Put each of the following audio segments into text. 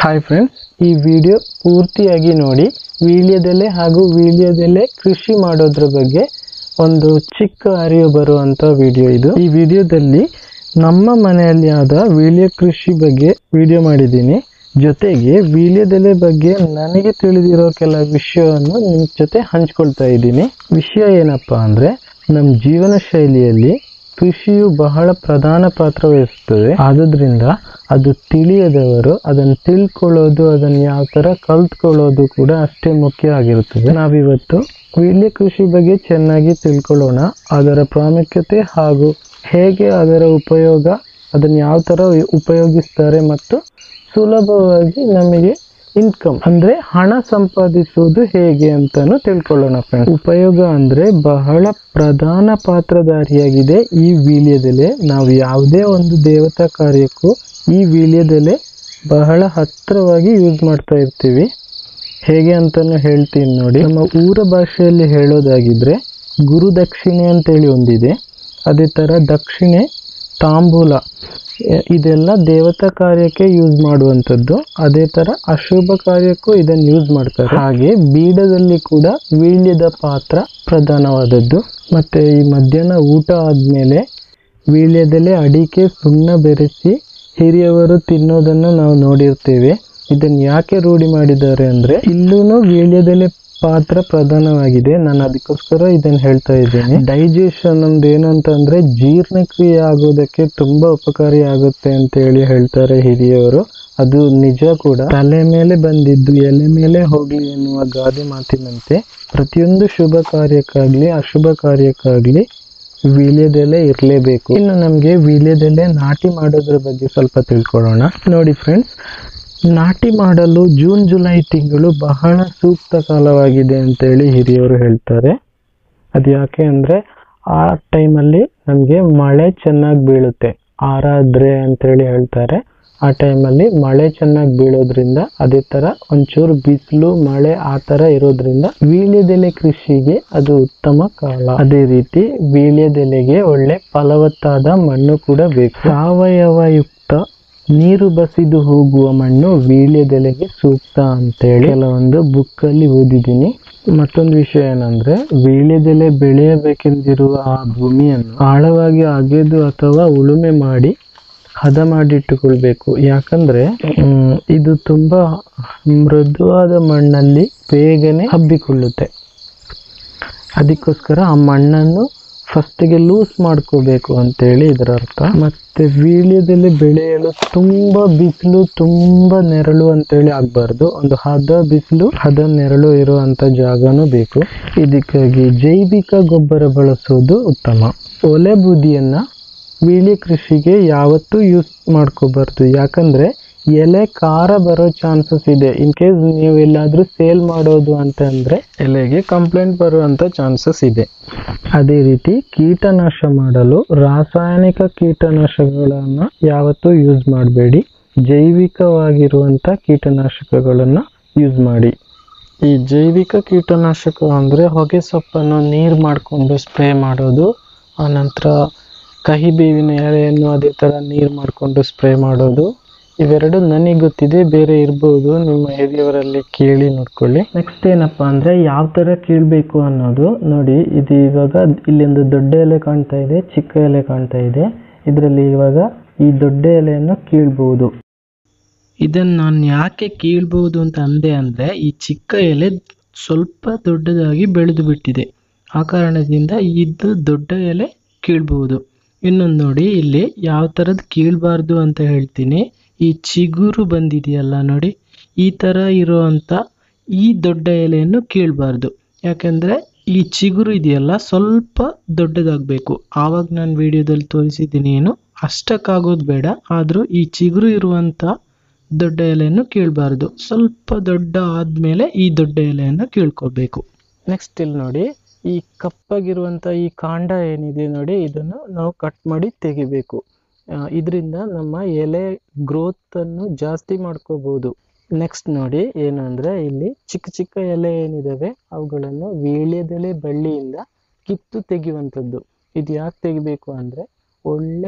hi friends ಈ video ಪೂರ್ತಿಯಾಗಿ ನೋಡಿ ವೀಳ್ಯದೆಲೆ ಹಾಗೂ ವೀಳ್ಯದೆಲೆ ಕೃಷಿ ಮಾಡೋದ್ರ ಬಗ್ಗೆ ಒಂದು ಚಿಕ್ಕ ಅರಿವು ಬರುವಂತ ವಿಡಿಯೋ ಇದು ಈ ವಿಡಿಯೋದಲ್ಲಿ ನಮ್ಮ ಮನೆಯಲ್ಲಿ ಆದ ವೀಳ್ಯ ಕೃಷಿ ಬಗ್ಗೆ ವಿಡಿಯೋ ಮಾಡಿದ್ದೀನಿ ಜೊತೆಗೆ ವೀಳ್ಯದೆಲೆ ಬಗ್ಗೆ ನನಗೆ ತಿಳಿದಿರೋ ಕೆಲ ವಿಷಯವನ್ನು ನಿಮ್ಮ ಜೊತೆ ಹಂಚ್ಕೊಳ್ತಾ ಇದ್ದೀನಿ ವಿಷಯ ಏನಪ್ಪಾ ಅಂದ್ರೆ ನಮ್ಮ ಜೀವನ ಶೈಲಿಯಲ್ಲಿ ಕೃಷಿಯು ಬಹಳ ಪ್ರಧಾನ ಪಾತ್ರ ವಹಿಸುತ್ತದೆ ಆದುದರಿಂದ ಅದು ತಿಳಿಯದವರು ಅದನ್ನು ತಿಳ್ಕೊಳ್ಳೋದು ಅದನ್ನು ಯಾವ ಥರ ಕಲ್ತ್ಕೊಳ್ಳೋದು ಕೂಡ ಅಷ್ಟೇ ಮುಖ್ಯ ಆಗಿರುತ್ತದೆ ನಾವಿವತ್ತು ವೀಳ್ಯ ಕೃಷಿ ಬಗ್ಗೆ ಚೆನ್ನಾಗಿ ತಿಳ್ಕೊಳ್ಳೋಣ ಅದರ ಪ್ರಾಮುಖ್ಯತೆ ಹಾಗೂ ಹೇಗೆ ಅದರ ಉಪಯೋಗ ಅದನ್ನು ಯಾವ ಥರ ಉಪಯೋಗಿಸ್ತಾರೆ ಮತ್ತು ಸುಲಭವಾಗಿ ನಮಗೆ ಇನ್ಕಮ್ ಅಂದ್ರೆ ಹಣ ಸಂಪಾದಿಸುವುದು ಹೇಗೆ ಅಂತಾನು ತಿಳ್ಕೊಳ್ಳೋಣ ಫ್ರೆಂಡ್ಸ್ ಉಪಯೋಗ ಅಂದ್ರೆ ಬಹಳ ಪ್ರಧಾನ ಪಾತ್ರಧಾರಿಯಾಗಿದೆ ಈ ವೀಳ್ಯದೆಲೆ ನಾವು ಯಾವುದೇ ಒಂದು ದೇವತಾ ಕಾರ್ಯಕ್ಕೂ ಈ ವೀಳ್ಯದೆಲೆ ಬಹಳ ಹತ್ತಿರವಾಗಿ ಯೂಸ್ ಮಾಡ್ತಾ ಇರ್ತೀವಿ ಹೇಗೆ ಅಂತಾನು ಹೇಳ್ತೀನಿ ನೋಡಿ ನಮ್ಮ ಊರ ಭಾಷೆಯಲ್ಲಿ ಹೇಳೋದಾಗಿದ್ರೆ ಗುರು ದಕ್ಷಿಣೆ ಅಂತೇಳಿ ಒಂದಿದೆ ಅದೇ ತರ ದಕ್ಷಿಣೆ ತಾಂಬೂಲ ಎ- ಇದೆಲ್ಲ ದೇವತಾ ಕಾರ್ಯಕ್ಕೆ ಯೂಸ್ ಮಾಡುವಂಥದ್ದು ಅದೇ ತರ ಅಶುಭ ಕಾರ್ಯಕ್ಕೂ ಇದನ್ನು ಯೂಸ್ ಮಾಡ್ತಾರೆ ಹಾಗೆ ಬೀಡದಲ್ಲಿ ಕೂಡ ವೀಳ್ಯದ ಪಾತ್ರ ಪ್ರಧಾನವಾದದ್ದು ಮತ್ತೆ ಈ ಮಧ್ಯಾಹ್ನ ಊಟ ಆದ್ಮೇಲೆ ವೀಳ್ಯದೆಲೆ ಅಡಿಕೆ ಸುಣ್ಣ ಬೆರೆಸಿ ಹಿರಿಯವರು ತಿನ್ನೋದನ್ನ ನಾವು ನೋಡಿರ್ತೇವೆ ಇದನ್ನ ಯಾಕೆ ರೂಢಿ ಮಾಡಿದ್ದಾರೆ ಅಂದ್ರೆ ಇಲ್ಲೂ ವೀಳ್ಯದೆಲೆ ಪಾತ್ರ ಪ್ರಧಾನವಾಗಿದೆ ನಾನು ಅದಕ್ಕೋಸ್ಕರ ಇದನ್ನ ಹೇಳ್ತಾ ಇದ್ದೀನಿ ಡೈಜೆಷನ್ ನಮ್ದು ಏನಂತಂದ್ರೆ ಜೀರ್ಣಕ್ರಿಯೆ ಆಗೋದಕ್ಕೆ ತುಂಬಾ ಉಪಕಾರಿ ಆಗುತ್ತೆ ಅಂತ ಹೇಳಿ ಹೇಳ್ತಾರೆ ಹಿರಿಯವರು ಅದು ನಿಜ ಕೂಡ ತಲೆ ಮೇಲೆ ಬಂದಿದ್ದು ಎಲೆ ಮೇಲೆ ಹೋಗ್ಲಿ ಎನ್ನುವ ಗಾದೆ ಮಾತಿನಂತೆ ಪ್ರತಿಯೊಂದು ಶುಭ ಕಾರ್ಯಕ್ಕಾಗ್ಲಿ ಅಶುಭ ಕಾರ್ಯಕ್ಕಾಗ್ಲಿ ವೀಳ್ಯದೆಲೆ ಇರಲೇಬೇಕು ಇನ್ನು ನಮಗೆ ವೀಳ್ಯದೆಲೆ ನಾಟಿ ಮಾಡೋದ್ರ ಬಗ್ಗೆ ಸ್ವಲ್ಪ ತಿಳ್ಕೊಳ್ಳೋಣ ನೋಡಿ ಫ್ರೆಂಡ್ಸ್ ನಾಟಿ ಮಾಡಲು ಜೂನ್ ಜುಲೈ ತಿಂಗಳು ಬಹಳ ಸೂಕ್ತ ಕಾಲವಾಗಿದೆ ಅಂತೇಳಿ ಹಿರಿಯವರು ಹೇಳ್ತಾರೆ ಅದು ಯಾಕೆ ಅಂದ್ರೆ ಆ ಟೈಮಲ್ಲಿ ನಮಗೆ ಮಳೆ ಚೆನ್ನಾಗಿ ಬೀಳುತ್ತೆ ಆರಾದ್ರೆ ಅಂತೇಳಿ ಹೇಳ್ತಾರೆ ಆ ಟೈಮಲ್ಲಿ ಮಳೆ ಚೆನ್ನಾಗಿ ಬೀಳೋದ್ರಿಂದ ಅದೇ ತರ ಒಂಚೂರು ಬಿಸಿಲು ಮಳೆ ಆ ತರ ಇರೋದ್ರಿಂದ ವೀಳ್ಯದೆಲೆ ಕೃಷಿಗೆ ಅದು ಉತ್ತಮ ಕಾಲ ಅದೇ ರೀತಿ ವೀಳ್ಯದೆಲೆಗೆ ಒಳ್ಳೆ ಫಲವತ್ತಾದ ಮಣ್ಣು ಕೂಡ ಬೇಕು ಸಾವಯವ ಯುಕ್ತ ನೀರು ಬಸಿದು ಹೋಗುವ ಮಣ್ಣು ವೀಳ್ಯದೆಲೆಗೆ ಸೂಕ್ತ ಅಂತೇಳಿ ಕೆಲವೊಂದು ಬುಕ್ ಅಲ್ಲಿ ಓದಿದ್ದೀನಿ ಮತ್ತೊಂದು ವಿಷಯ ಏನಂದ್ರೆ ವೀಳ್ಯದೆಲೆ ಬೆಳೆಯಬೇಕೆಂದಿರುವ ಆ ಭೂಮಿಯನ್ನು ಆಳವಾಗಿ ಅಗೆದು ಅಥವಾ ಉಳುಮೆ ಮಾಡಿ ಹದ ಮಾಡಿಟ್ಟುಕೊಳ್ಬೇಕು ಯಾಕಂದ್ರೆ ಮ್, ಇದು ತುಂಬಾ ಮೃದುವಾದ ಮಣ್ಣಲ್ಲಿ ಬೇಗನೆ ಹಬ್ಬಿಕೊಳ್ಳುತ್ತೆ ಅದಕ್ಕೋಸ್ಕರ ಆ ಮಣ್ಣನ್ನು ಫಸ್ಟಿಗೆ ಲೂಸ್ ಮಾಡ್ಕೋಬೇಕು ಅಂತೇಳಿ ಇದರ ಅರ್ಥ ಮತ್ತೆ ವೀಳ್ಯದಲ್ಲಿ ಬೆಳೆಯಲು ತುಂಬಾ ಬಿಸಿಲು ತುಂಬಾ ನೆರಳು ಅಂತೇಳಿ ಆಗ್ಬಾರ್ದು ಒಂದು ಹದ ಬಿಸಿಲು ಹದ ನೆರಳು ಇರುವಂತ ಜಾಗನೂ ಬೇಕು ಇದಕ್ಕಾಗಿ ಜೈವಿಕ ಗೊಬ್ಬರ ಬಳಸೋದು ಉತ್ತಮ ಒಲೆ ಬೂದಿಯನ್ನ ವೀಳ್ಯ ಕೃಷಿಗೆ ಯಾವತ್ತೂ ಯೂಸ್ ಮಾಡ್ಕೋಬಾರ್ದು ಯಾಕಂದ್ರೆ ಎಲೆ ಖಾರ ಬರೋ ಚಾನ್ಸಸ್ ಇದೆ ಇನ್ ಕೇಸ್ ನೀವು ಎಲ್ಲಾದ್ರೂ ಸೇಲ್ ಮಾಡೋದು ಅಂತ ಅಂದ್ರೆ ಎಲೆಗೆ ಕಂಪ್ಲೇಂಟ್ ಬರುವಂತ ಚಾನ್ಸಸ್ ಇದೆ ಅದೇ ರೀತಿ ಕೀಟನಾಶ ಮಾಡಲು ರಾಸಾಯನಿಕ ಕೀಟನಾಶಕಗಳನ್ನ ಯಾವತ್ತೂ ಯೂಸ್ ಮಾಡಬೇಡಿ ಜೈವಿಕವಾಗಿರುವಂತ ಕೀಟನಾಶಕಗಳನ್ನ ಯೂಸ್ ಮಾಡಿ ಈ ಜೈವಿಕ ಕೀಟನಾಶಕ ಅಂದ್ರೆ ಹೊಗೆ ಸೊಪ್ಪನ್ನು ನೀರು ಮಾಡಿಕೊಂಡು ಸ್ಪ್ರೇ ಮಾಡೋದು ಆನಂತರ ಕಹಿ ಬೇವಿನ ಎಲೆಯನ್ನು ಅದೇ ಥರ ನೀರು ಮಾಡಿಕೊಂಡು ಸ್ಪ್ರೇ ಮಾಡೋದು ಇವೆರಡು ನನಗೆ ಗೊತ್ತಿದೆ ಬೇರೆ ಇರ್ಬೋದು ನಿಮ್ಮ ಹಿರಿಯವರಲ್ಲಿ ಕೇಳಿ ನೋಡ್ಕೊಳ್ಳಿ ನೆಕ್ಸ್ಟ್ ಏನಪ್ಪಾ ಅಂದ್ರೆ ಯಾವ ಥರ ಕೀಳ್ಬೇಕು ಅನ್ನೋದು ನೋಡಿ ಇದು ಇವಾಗ ಇಲ್ಲೊಂದು ದೊಡ್ಡ ಎಲೆ ಕಾಣ್ತಾ ಇದೆ ಚಿಕ್ಕ ಎಲೆ ಕಾಣ್ತಾ ಇದೆ ಇದರಲ್ಲಿ ಇವಾಗ ಈ ದೊಡ್ಡ ಎಲೆಯನ್ನು ಕೀಳ್ಬಹುದು ಇದನ್ನ ನಾನು ಯಾಕೆ ಕೀಳ್ಬಹುದು ಅಂತ ಅಂದೆ ಅಂದ್ರೆ ಈ ಚಿಕ್ಕ ಎಲೆ ಸ್ವಲ್ಪ ದೊಡ್ಡದಾಗಿ ಬೆಳೆದು ಬಿಟ್ಟಿದೆ ಆ ಕಾರಣದಿಂದ ಇದು ದೊಡ್ಡ ಎಲೆ ಕೀಳ್ಬಹುದು ಇನ್ನೊಂದು ನೋಡಿ ಇಲ್ಲಿ ಯಾವ ಥರದ್ದು ಕೀಳ್ಬಾರ್ದು ಅಂತ ಹೇಳ್ತೀನಿ ಈ ಚಿಗುರು ಬಂದಿದೆಯಲ್ಲ ನೋಡಿ ಈ ಥರ ಇರುವಂತ ಈ ದೊಡ್ಡ ಎಲೆಯನ್ನು ಕೀಳ್ಬಾರ್ದು ಯಾಕಂದ್ರೆ ಈ ಚಿಗುರು ಇದೆಯಲ್ಲ ಸ್ವಲ್ಪ ದೊಡ್ಡದಾಗಬೇಕು ಆವಾಗ ನಾನು ವಿಡಿಯೋದಲ್ಲಿ ತೋರಿಸಿದ್ದೀನಿ ಏನು ಅಷ್ಟಕ್ಕಾಗೋದು ಬೇಡ ಆದರೂ ಈ ಚಿಗುರು ಇರುವಂತ ದೊಡ್ಡ ಎಲೆಯನ್ನು ಕೀಳ್ಬಾರ್ದು ಸ್ವಲ್ಪ ದೊಡ್ಡ ಆದ್ಮೇಲೆ ಈ ದೊಡ್ಡ ಎಲೆಯನ್ನು ಕೀಳ್ಕೊಳ್ಬೇಕು ನೆಕ್ಸ್ಟ್ ಇಲ್ಲಿ ನೋಡಿ ಈ ಕಪ್ಪಾಗಿರುವಂತ ಈ ಕಾಂಡ ಏನಿದೆ ನೋಡಿ ಇದನ್ನು ನಾವು ಕಟ್ ಮಾಡಿ ತೆಗಿಬೇಕು ಇದರಿಂದ ನಮ್ಮ ಎಲೆ ಗ್ರೋತ್ ಅನ್ನು ಜಾಸ್ತಿ ಮಾಡ್ಕೋಬಹುದು ನೆಕ್ಸ್ಟ್ ನೋಡಿ ಏನು ಅಂದ್ರೆ ಇಲ್ಲಿ ಚಿಕ್ಕ ಚಿಕ್ಕ ಎಲೆ ಏನಿದಾವೆ ಅವುಗಳನ್ನು ವೀಳ್ಯದೆಲೆ ಬಳ್ಳಿಯಿಂದ ಕಿತ್ತು ತೆಗೆಯುವಂಥದ್ದು ಇದು ಯಾಕೆ ತೆಗಿಬೇಕು ಅಂದ್ರೆ ಒಳ್ಳೆ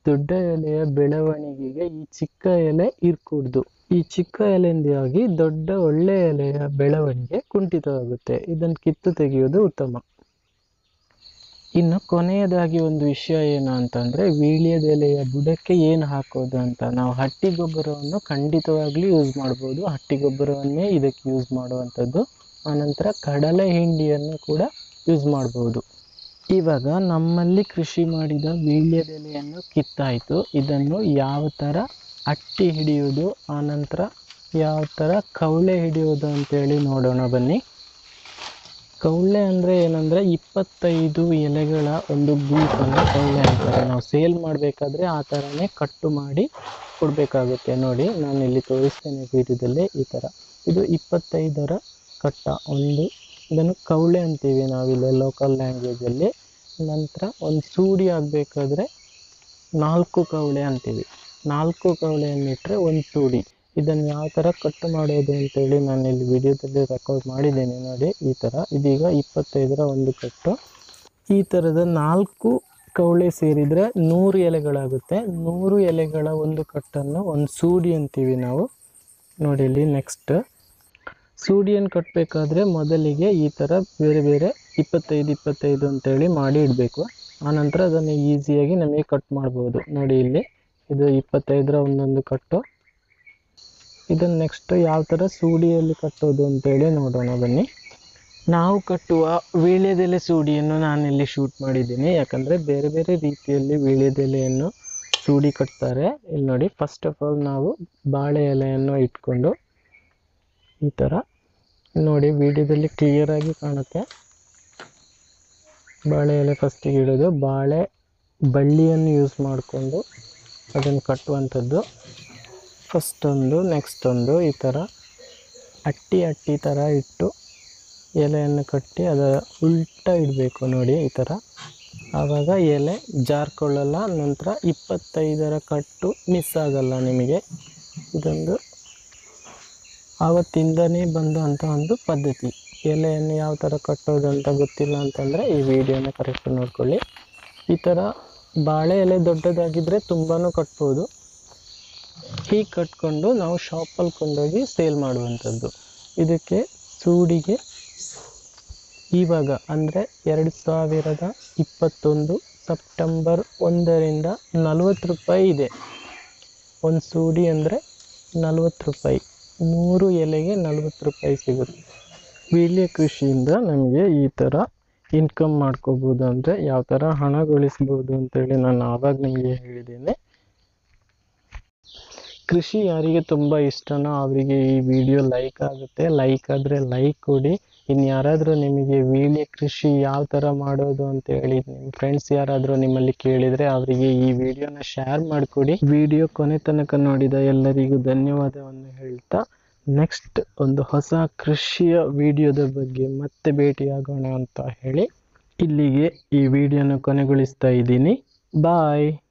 ದೊಡ್ಡ ಎಲೆಯ ಬೆಳವಣಿಗೆಗೆ ಈ ಚಿಕ್ಕ ಎಲೆ ಇರ್ಕೂಡ್ದು ಈ ಚಿಕ್ಕ ಎಲೆಯಿಂದಾಗಿ ದೊಡ್ಡ ಒಳ್ಳೆ ಎಲೆಯ ಬೆಳವಣಿಗೆ ಕುಂಠಿತವಾಗುತ್ತೆ ಇದನ್ನು ಕಿತ್ತು ತೆಗೆಯುವುದು ಉತ್ತಮ ಇನ್ನು ಕೊನೆಯದಾಗಿ ಒಂದು ವಿಷಯ ಏನು ಅಂತಂದ್ರೆ ವೀಳ್ಯದ ಎಲೆಯ ಬುಡಕ್ಕೆ ಏನು ಹಾಕೋದು ಅಂತ ನಾವು ಹಟ್ಟಿ ಗೊಬ್ಬರವನ್ನು ಖಂಡಿತವಾಗ್ಲೂ ಯೂಸ್ ಮಾಡ್ಬೋದು ಹಟ್ಟಿ ಗೊಬ್ಬರವನ್ನೇ ಇದಕ್ಕೆ ಯೂಸ್ ಮಾಡುವಂಥದ್ದು ಆನಂತರ ಕಡಲೆ ಹಿಂಡಿಯನ್ನು ಕೂಡ ಯೂಸ್ ಮಾಡ್ಬೋದು ಇವಾಗ ನಮ್ಮಲ್ಲಿ ಕೃಷಿ ಮಾಡಿದ ವೀಳ್ಯದ ಎಲೆಯನ್ನು ಕಿತ್ತಾಯಿತು ಇದನ್ನು ಯಾವ ಥರ ಅಟ್ಟಿ ಹಿಡಿಯುವುದು ಆನಂತರ ಯಾವ ಥರ ಕವಳೆ ಹಿಡಿಯುವುದು ಅಂತೇಳಿ ನೋಡೋಣ ಬನ್ನಿ ಕವಳೆ ಅಂದರೆ ಏನಂದರೆ ಇಪ್ಪತ್ತೈದು ಎಲೆಗಳ ಒಂದು ಗುಂಪನ್ನು ಕವಳೆ ಅಂತಾರೆ ನಾವು ಸೇಲ್ ಮಾಡಬೇಕಾದ್ರೆ ಆ ಥರನೇ ಕಟ್ಟು ಮಾಡಿ ಕೊಡಬೇಕಾಗುತ್ತೆ ನೋಡಿ ನಾನು ಇಲ್ಲಿ ತೋರಿಸ್ತೇನೆ ವಿಡಿಯೋದಲ್ಲಿ ಈ ಥರ ಇದು ಇಪ್ಪತ್ತೈದರ ಕಟ್ಟ ಒಂದು ಇದನ್ನು ಕವಳೆ ಅಂತೀವಿ ನಾವಿಲ್ಲಿ ಲೋಕಲ್ ಲ್ಯಾಂಗ್ವೇಜಲ್ಲಿ ನಂತರ ಒಂದು ಸೂಡಿ ಆಗಬೇಕಾದ್ರೆ ನಾಲ್ಕು ಕವಳೆ ಅಂತೀವಿ ನಾಲ್ಕು ಕವಳೆಯನ್ನಿಟ್ಟರೆ ಒಂದು ಸೂಡಿ ಇದನ್ನು ಯಾವ ಥರ ಕಟ್ ಮಾಡೋದು ಅಂತೇಳಿ ನಾನು ಇಲ್ಲಿ ವಿಡಿಯೋದಲ್ಲಿ ರೆಕಾರ್ಡ್ ಮಾಡಿದ್ದೇನೆ ನೋಡಿ ಈ ಥರ ಇದೀಗ ಇಪ್ಪತ್ತೈದರ ಒಂದು ಕಟ್ಟು ಈ ಥರದ ನಾಲ್ಕು ಕವಳೆ ಸೇರಿದರೆ ನೂರು ಎಲೆಗಳಾಗುತ್ತೆ ನೂರು ಎಲೆಗಳ ಒಂದು ಕಟ್ಟನ್ನು ಒಂದು ಸೂಡಿ ಅಂತೀವಿ ನಾವು ನೋಡಿ ಇಲ್ಲಿ ನೆಕ್ಸ್ಟ್ ಸೂಡಿಯನ್ನು ಕಟ್ಟಬೇಕಾದ್ರೆ ಮೊದಲಿಗೆ ಈ ಥರ ಬೇರೆ ಬೇರೆ ಇಪ್ಪತ್ತೈದು ಇಪ್ಪತ್ತೈದು ಅಂತೇಳಿ ಮಾಡಿ ಇಡಬೇಕು ಆನಂತರ ಅದನ್ನು ಈಸಿಯಾಗಿ ನಮಗೆ ಕಟ್ ಮಾಡ್ಬೋದು ನೋಡಿ ಇಲ್ಲಿ ಇದು ಇಪ್ಪತ್ತೈದರ ಒಂದೊಂದು ಕಟ್ಟು ಇದನ್ನು ನೆಕ್ಸ್ಟ್ ಯಾವ ಥರ ಸೂಡಿಯಲ್ಲಿ ಕಟ್ಟೋದು ಅಂತೇಳಿ ನೋಡೋಣ ಬನ್ನಿ ನಾವು ಕಟ್ಟುವ ವೀಳ್ಯದೆಲೆ ಸೂಡಿಯನ್ನು ನಾನಿಲ್ಲಿ ಶೂಟ್ ಮಾಡಿದ್ದೀನಿ ಯಾಕಂದರೆ ಬೇರೆ ಬೇರೆ ರೀತಿಯಲ್ಲಿ ವೀಳ್ಯದೆಲೆಯನ್ನು ಸೂಡಿ ಕಟ್ತಾರೆ ಇಲ್ಲಿ ನೋಡಿ ಫಸ್ಟ್ ಆಫ್ ಆಲ್ ನಾವು ಬಾಳೆ ಎಲೆಯನ್ನು ಇಟ್ಕೊಂಡು ಈ ಥರ ನೋಡಿ ವಿಡಿಯೋದಲ್ಲಿ ಕ್ಲಿಯರಾಗಿ ಕಾಣುತ್ತೆ ಬಾಳೆ ಎಲೆ ಫಸ್ಟಿಗೆ ಇಡೋದು ಬಾಳೆ ಬಳ್ಳಿಯನ್ನು ಯೂಸ್ ಮಾಡಿಕೊಂಡು ಅದನ್ನು ಕಟ್ಟುವಂಥದ್ದು ಫಸ್ಟ್ ಒಂದು ನೆಕ್ಸ್ಟ್ ಒಂದು ಈ ಥರ ಅಟ್ಟಿ ಅಟ್ಟಿ ಥರ ಇಟ್ಟು ಎಲೆಯನ್ನು ಕಟ್ಟಿ ಅದರ ಉಲ್ಟ ಇಡಬೇಕು ನೋಡಿ ಈ ಥರ ಆವಾಗ ಎಲೆ ಜಾರ್ಕೊಳ್ಳಲ್ಲ ನಂತರ ಇಪ್ಪತ್ತೈದರ ಕಟ್ಟು ಮಿಸ್ ಆಗಲ್ಲ ನಿಮಗೆ ಇದೊಂದು ಆವತ್ತಿಂದನೇ ಬಂದಂಥ ಒಂದು ಪದ್ಧತಿ ಎಲೆಯನ್ನು ಯಾವ ಥರ ಕಟ್ಟೋದು ಅಂತ ಗೊತ್ತಿಲ್ಲ ಅಂತಂದರೆ ಈ ವಿಡಿಯೋನ ಕರೆಕ್ಟ್ ನೋಡ್ಕೊಳ್ಳಿ ಈ ಥರ ಬಾಳೆ ಎಲೆ ದೊಡ್ಡದಾಗಿದ್ದರೆ ತುಂಬಾ ಕಟ್ಬೋದು ಹೀಗೆ ಕಟ್ಕೊಂಡು ನಾವು ಶಾಪಲ್ಲಿ ಕೊಂಡೋಗಿ ಸೇಲ್ ಮಾಡುವಂಥದ್ದು ಇದಕ್ಕೆ ಸೂಡಿಗೆ ಇವಾಗ ಅಂದರೆ ಎರಡು ಸಾವಿರದ ಇಪ್ಪತ್ತೊಂದು ಸೆಪ್ಟೆಂಬರ್ ಒಂದರಿಂದ ನಲವತ್ತು ರೂಪಾಯಿ ಇದೆ ಒಂದು ಸೂಡಿ ಅಂದರೆ ನಲವತ್ತು ರೂಪಾಯಿ ನೂರು ಎಲೆಗೆ ನಲವತ್ತು ರೂಪಾಯಿ ಸಿಗುತ್ತೆ ವೀಳ್ಯ ಕೃಷಿಯಿಂದ ನಮಗೆ ಈ ಥರ ಇನ್ಕಮ್ ಮಾಡ್ಕೋಬೋದು ಅಂದರೆ ಯಾವ ಥರ ಹಣ ಗಳಿಸ್ಬೋದು ಅಂತೇಳಿ ನಾನು ಆವಾಗ ನಿಮಗೆ ಹೇಳಿದ್ದೇನೆ ಕೃಷಿ ಯಾರಿಗೆ ತುಂಬ ಇಷ್ಟನೋ ಅವರಿಗೆ ಈ ವಿಡಿಯೋ ಲೈಕ್ ಆಗುತ್ತೆ ಲೈಕ್ ಆದರೆ ಲೈಕ್ ಕೊಡಿ ಇನ್ನು ಯಾರಾದರೂ ನಿಮಗೆ ವೀಳ್ಯ ಕೃಷಿ ಯಾವ ಥರ ಮಾಡೋದು ಅಂತ ಹೇಳಿ ನಿಮ್ಮ ಫ್ರೆಂಡ್ಸ್ ಯಾರಾದರೂ ನಿಮ್ಮಲ್ಲಿ ಕೇಳಿದರೆ ಅವರಿಗೆ ಈ ವಿಡಿಯೋನ ಶೇರ್ ಮಾಡಿಕೊಡಿ ವಿಡಿಯೋ ಕೊನೆ ತನಕ ನೋಡಿದ ಎಲ್ಲರಿಗೂ ಧನ್ಯವಾದವನ್ನು ಹೇಳ್ತಾ ನೆಕ್ಸ್ಟ್ ಒಂದು ಹೊಸ ಕೃಷಿಯ ವಿಡಿಯೋದ ಬಗ್ಗೆ ಮತ್ತೆ ಭೇಟಿಯಾಗೋಣ ಅಂತ ಹೇಳಿ ಇಲ್ಲಿಗೆ ಈ ವಿಡಿಯೋನ ಕೊನೆಗೊಳಿಸ್ತಾ ಇದ್ದೀನಿ ಬಾಯ್